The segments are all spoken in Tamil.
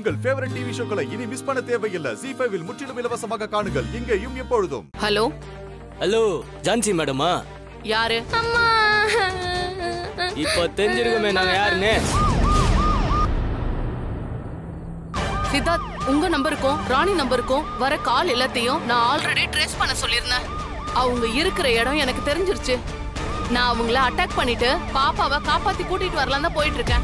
உங்கள் ஃபேவரட் டிவி ஷோக்களை இனி மிஸ் பண்ண தேவையில்லை ஜி ஃபைவில் முற்றிலும் இலவசமாக காணுங்கள் இங்கேயும் எப்பொழுதும் ஹலோ ஹலோ ஜான்சி மேடமா யாரு அம்மா இப்போ தெரிஞ்சிருக்குமே நாங்க யாருன்னு சித்தார்த் உங்க நம்பருக்கும் ராணி நம்பருக்கும் வர கால் எல்லாத்தையும் நான் ஆல்ரெடி ட்ரேஸ் பண்ண சொல்லியிருந்தேன் அவங்க இருக்கிற இடம் எனக்கு தெரிஞ்சிருச்சு நான் அவங்கள அட்டாக் பண்ணிட்டு பாப்பாவை காப்பாத்தி கூட்டிட்டு வரலாம் தான் போயிட்டு இருக்கேன்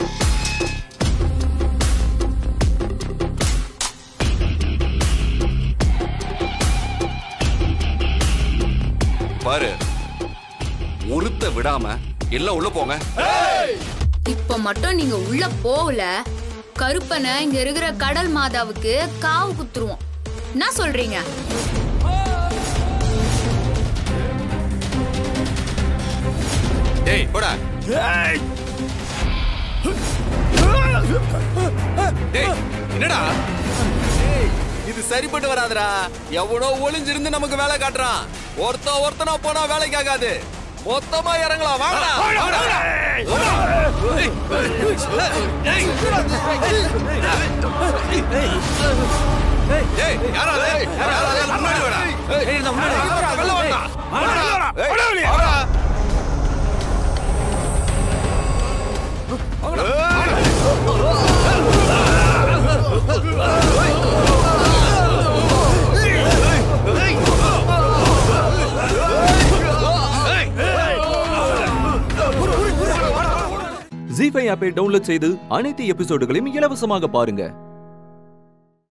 பாரு ஒருத்த விடாம எல்லாம் உள்ள போங்க இப்ப மட்டும் நீங்க உள்ள போகல கருப்பனை இங்க இருக்கிற கடல் மாதாவுக்கு காவு குத்துருவோம் என்ன சொல்றீங்க டேய் போடா டேய் என்னடா டேய், இது சரிப்பட்டு வராதுடா எவனோ ஒளிஞ்சிருந்து நமக்கு வேலை காட்டுறான் ஒருத்த ஒருத்தனா போனா வேலைக்கு ஆகாது மொத்தமா இறங்கலாம் வாங்கடா வாங்கடா. டேய், டேய். டேய், யாரா அது? யாரா அது? முன்னாடி வாடா. ஏய், வெளில வாடா. வாடா. ஏய், வாடா. ஜி ஃபைவ் ஆப்பை டவுன்லோட் செய்து அனைத்து எபிசோடுகளையும் இலவசமாக பாருங்க